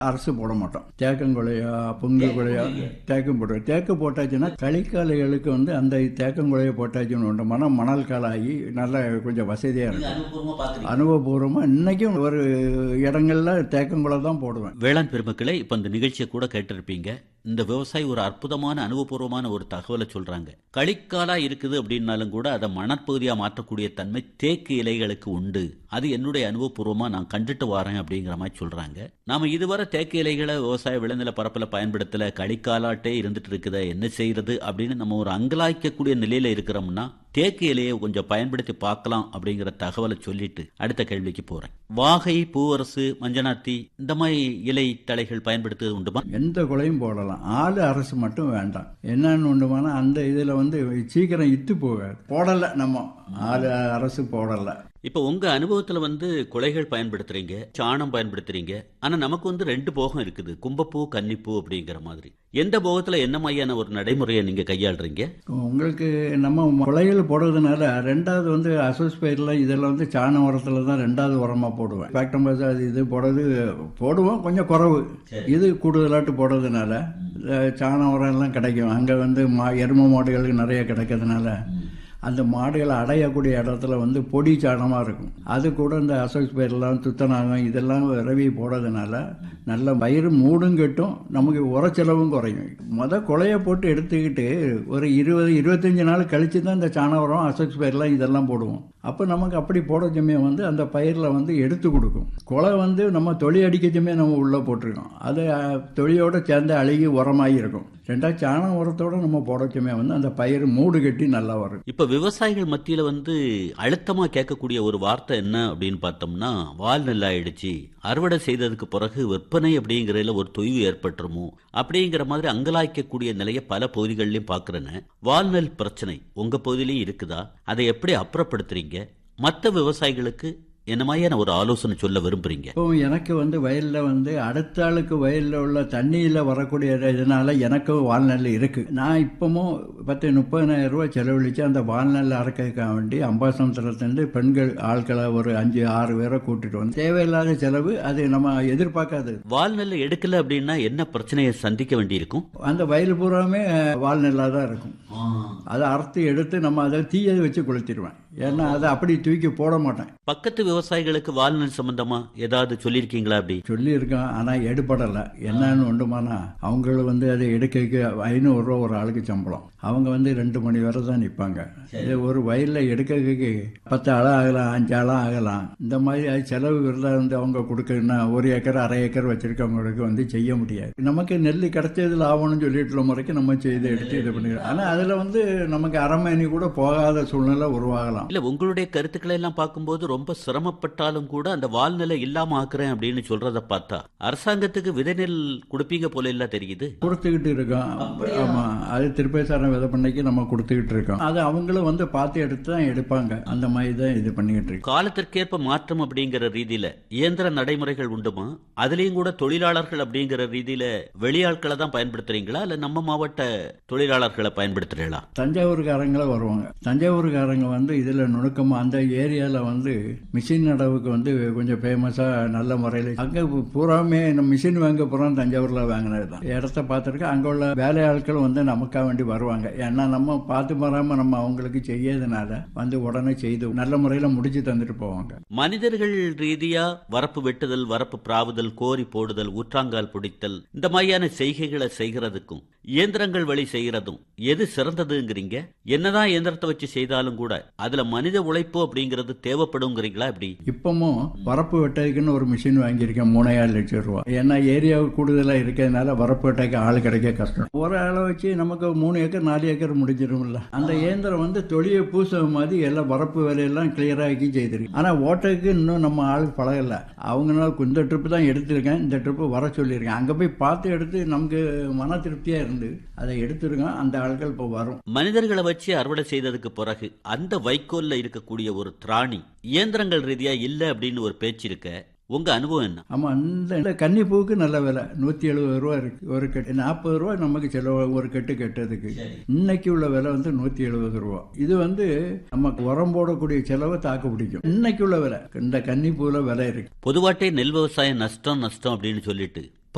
அரசு போட மாட்டோம் தேக்கங்குழையா புங்குகுழையா தேக்கம் போடுவோம் தேக்கு போட்டாச்சுன்னா களிக்காலைகளுக்கு வந்து அந்த தேக்கங்குழையை போட்டாச்சுன்னு உண்டு மனம் மணல் காலாகி நல்ல கொஞ்சம் வசதியாக இருக்கும் அனுபவமா பாக்குறீங்க அனுபவபூர்வமாக இன்னைக்கும் ஒரு இடங்கள்ல தேக்கங்குலை தான் போடுவேன் வேளாண் பெருமக்களே இப்ப இந்த நிகழ்ச்சியை கூட கேட்டிருப்பீங்க இந்த விவசாயி ஒரு அற்புதமான அனுபவபூர்வமான ஒரு தகவலை சொல்றாங்க களிக்காலா இருக்குது அப்படின்னாலும் கூட அதை மணற்பகுதியா மாற்றக்கூடிய தன்மை தேக்கு இலைகளுக்கு உண்டு அது என்னுடைய அனுபவபூர்வமா நான் கண்டுட்டு வரேன் அப்படிங்கிற மாதிரி சொல்றாங்க நாம இதுவரை தேக்கு இலைகளை விவசாய விளைநில பரப்புல பயன்படுத்தல களிக்காலாட்டே இருந்துட்டு இருக்குதே என்ன செய்யறது அப்படின்னு நம்ம ஒரு அங்கலாய்க்கக்கூடிய நிலையில இருக்கிறோம்னா தேக்கு இலையை கொஞ்சம் பயன்படுத்தி பார்க்கலாம் அப்படிங்கிற தகவலை சொல்லிட்டு அடுத்த கேள்விக்கு போறேன் வாகை பூவரசு மஞ்சனாத்தி இந்த மாதிரி இலை தழைகள் பயன்படுத்துவது உண்டுமா எந்த குலையும் போடலாம் ஆளு அரசு மட்டும் வேண்டாம் என்னன்னு உண்டுமானா அந்த இதில் வந்து சீக்கிரம் இத்து போகாது போடலை நம்ம ஆளு அரசு போடலை இப்போ உங்க அனுபவத்துல வந்து குலைகள் பயன்படுத்துறீங்க சாணம் பயன்படுத்துறீங்க ஆனா நமக்கு வந்து ரெண்டு போகம் இருக்குது கும்பப்பூ கன்னிப்பூ அப்படிங்கிற மாதிரி எந்த போகத்துல என்ன மாதிரியான ஒரு நடைமுறையை நீங்க கையாளுறீங்க உங்களுக்கு நம்ம குலைகள் போடுறதுனால ரெண்டாவது வந்து அசோஸ்பைரில் இதெல்லாம் வந்து சாண உரத்தில் தான் ரெண்டாவது உரமாக போடுவேன் ஃபேக்டம்பஸ் அது இது போடுறது போடுவோம் கொஞ்சம் குறவு இது கூடுதலாட்டு போடுறதுனால அஹ், சாண உரம் எல்லாம் கிடைக்கும் அங்கே வந்து மா எருமை மாடுகளுக்கு நிறைய கிடைக்கிறதுனால அந்த மாடுகளை அடையக்கூடிய இடத்துல வந்து பொடி சாணமாக இருக்கும் அது கூட இந்த அசோஸ்பைர்லாம் துத்தநாகம் இதெல்லாம் ரவி போடுறதுனால நல்ல வயிறு மூடும் கட்டும் நமக்கு உரச்செலவும் குறையும் முத குலைய போட்டு எடுத்துக்கிட்டு ஒரு இருபது இருபத்தஞ்சு நாள் கழிச்சு தான் இந்த சாண உரம் அசோஸ்பைர்லாம் இதெல்லாம் போடுவோம் அப்போ நமக்கு அப்படி போட சமயம் வந்து அந்த பயிரில் வந்து எடுத்து கொடுக்கும் குலை வந்து நம்ம தொழி அடிக்க சமயம் நம்ம உள்ளே போட்டிருக்கோம் அது அஹ், தொழியோட சேர்ந்து அழுகி உரமாகி இருக்கும் ரெண்டாவது சாண உரத்தோட நம்ம போட சமயம் வந்து அந்த பயிர் மூடு கட்டி நல்லா வரும் இப்ப விவசாயிகள் மத்தியில வந்து அழுத்தமா கேட்கக்கூடிய ஒரு வார்த்தை என்ன அப்படின்னு பார்த்தோம்னா வால் நெல்லாயிடுச்சு அறுவடை செய்ததுக்கு பிறகு விற்பனை அப்படிங்கறதுல ஒரு தொய்வு ஏற்பட்டுருமோ அப்படிங்கிற மாதிரி அங்கலாய்க்கக்கூடிய நிலையை பல பகுதிகளிலும் பாக்குறேன்னு வால்நெல் பிரச்சனை உங்க பகுதியிலையும் இருக்குதா அதை எப்படி அப்புறப்படுத்துறீங்க மற்ற விவசாயிகளுக்கு என்ன மாதிரியான ஒரு ஆலோசனை சொல்ல விரும்புறீங்க இப்போ எனக்கு வந்து வயலில் வந்து அடுத்த ஆளுக்கு வயலில் உள்ள தண்ணியில் வரக்கூடிய இதனால எனக்கு வால்நெல் இருக்கு நான் இப்பவும் பத்து முப்பதாயிரம் ரூபாய் செலவழித்து அந்த வால்நெல் அறக்கிறதுக்காக வேண்டி அம்பாசமுத்திரத்துலேருந்து பெண்கள் ஆட்களை ஒரு அஞ்சு ஆறு பேரை கூட்டிட்டு வந்து தேவையில்லாத செலவு அது நம்ம எதிர்பார்க்காதது வால்நெல் எடுக்கல அப்படின்னா என்ன பிரச்சனையை சந்திக்க வேண்டியிருக்கும் அந்த வயல் பூராமே வால்நெல்லாக தான் இருக்கும் அதை அறுத்து எடுத்து நம்ம அதை தீயை வச்சு கொளுத்திடுவேன் ஏன்னா அதை அப்படி தூக்கி போட மாட்டேன் பக்கத்து விவசாயிகளுக்கு வால்நெல் சம்பந்தமா ஏதாவது சொல்லியிருக்கீங்களா அப்படி சொல்லியிருக்கோம் ஆனால் எடுபடலை என்னன்னு ஒன்றுமானா அவங்களும் வந்து அதை எடுக்க ஐநூறுரூவா ஒரு ஆளுக்கு சம்பளம் அவங்க வந்து ரெண்டு மணி வரை தான் நிற்பாங்க இது ஒரு வயலில் எடுக்கிறதுக்கு பத்து ஆளாக ஆகலாம் அஞ்சு ஆளாக ஆகலாம் இந்த மாதிரி அது செலவு விருதாக வந்து அவங்க கொடுக்கணும்னா ஒரு ஏக்கர் அரை ஏக்கர் வச்சிருக்கவங்களுக்கு வந்து செய்ய முடியாது நமக்கு நெல் கிடைச்சது லாபம்னு சொல்லிட்டு முறைக்கு நம்ம செய்து எடுத்து இது பண்ணிக்கிறோம் ஆனால் அதில் வந்து நமக்கு அரை மணி கூட போகாத சூழ்நிலை உருவாகலாம் இல்ல உங்களுடைய கருத்துக்களை எல்லாம் பார்க்கும்போது ரொம்ப சிரமப்பட்டாலும் கூட அந்த வாழ்நிலை இல்லாம ஆக்குறேன் அப்படின்னு சொல்றத பார்த்தா அரசாங்கத்துக்கு விதை நெல் கொடுப்பீங்க போல இல்ல தெரியுது கொடுத்துக்கிட்டு இருக்கோம் ஆமா அது திருப்பேசாரம் விதை பண்ணைக்கு நம்ம கொடுத்துக்கிட்டு இருக்கோம் அது அவங்களும் வந்து பார்த்து எடுத்து தான் எடுப்பாங்க அந்த மாதிரி தான் இது பண்ணிக்கிட்டு இருக்கோம் காலத்திற்கேற்ப மாற்றம் அப்படிங்கிற ரீதியில இயந்திர நடைமுறைகள் உண்டுமா அதுலயும் கூட தொழிலாளர்கள் அப்படிங்கிற ரீதியில வெளியாட்களை தான் பயன்படுத்துறீங்களா இல்ல நம்ம மாவட்ட தொழிலாளர்களை பயன்படுத்துறீங்களா தஞ்சாவூர்காரங்கள வருவாங்க தஞ்சாவூர்காரங்க வந்து இதுல நுணுக்கமா அந்த ஏரியால வந்து மிஷின் நடவுக்கு வந்து கொஞ்சம் ஃபேமஸா நல்ல முறையில் அங்க பூராமே நம்ம மிஷின் வாங்க போறோம் தஞ்சாவூர்ல வாங்கினது தான் இடத்த பார்த்துருக்கேன் அங்க உள்ள வேலையாட்கள் வந்து நமக்காக வேண்டி வருவாங்க ஏன்னா நம்ம பார்த்து வராம நம்ம அவங்களுக்கு செய்யறதுனால வந்து உடனே செய்து நல்ல முறையில முடிச்சு தந்துட்டு போவாங்க மனிதர்கள் ரீதியா வரப்பு வெட்டுதல் வரப்பு பிராவுதல் கோரி போடுதல் ஊற்றாங்கால் பிடித்தல் இந்த மாதிரியான செய்கைகளை செய்கிறதுக்கும் இயந்திரங்கள் வழி செய்கிறதும் எது சிறந்ததுங்கிறீங்க என்னதான் இயந்திரத்தை வச்சு செய்தாலும் கூட அதுல மனித உழைப்பு அப்படிங்கிறது தேவைப்படுங்கிறீங்களா இப்படி இப்பவும் வரப்பு வெட்டதுக்குன்னு ஒரு மிஷின் வாங்கியிருக்கேன் மூணாயிரம் லட்சம் ரூபா ஏன்னா ஏரியா கூடுதலா இருக்கிறதுனால வரப்பு வெட்டக்கு ஆள் கிடைக்க கஷ்டம் ஒரு ஆளை வச்சு நமக்கு மூணு ஏக்கர் நாலு ஏக்கர் முடிஞ்சிரும்ல அந்த இயந்திரம் வந்து தொழிலை பூச மாதிரி எல்லாம் வரப்பு வேலையெல்லாம் கிளியரா ஆக்கி செய்திருக்கு ஆனா ஓட்டருக்கு இன்னும் நம்ம ஆள் பழகல அவங்கனால இந்த ட்ரிப்பு தான் எடுத்திருக்கேன் இந்த ட்ரிப்பு வர சொல்லியிருக்கேன் அங்க போய் பார்த்து எடுத்து நமக்கு மன திருப்தியா இருந்து அதை எடுத்திருக்கோம் அந்த ஆட்கள் இப்போ வரும் மனிதர்களை வச்சு அறுவடை செய்ததுக்கு பிறகு அந்த வைக்கோல்ல இருக்கக்கூடிய ஒரு திராணி இயந்திரங்கள் ரீதியா இல்ல அப்படின்னு ஒரு பேச்சு இருக்க உங்க அனுபவம் என்ன ஆமா அந்த இந்த கன்னிப்பூவுக்கு நல்ல விலை நூத்தி எழுபது ரூபா இருக்கு ஒரு கட்டு நாற்பது ரூபா நமக்கு செலவு ஒரு கட்டு கட்டுறதுக்கு இன்னைக்கு உள்ள விலை வந்து நூத்தி எழுபது ரூபா இது வந்து நமக்கு உரம் போடக்கூடிய செலவை தாக்கு பிடிக்கும் இன்னைக்கு உள்ள விலை இந்த கன்னிப்பூவில் விலை இருக்கு பொதுவாட்டே நெல் விவசாயம் நஷ்டம் நஷ்டம் அப்படின்னு சொல்லிட்டு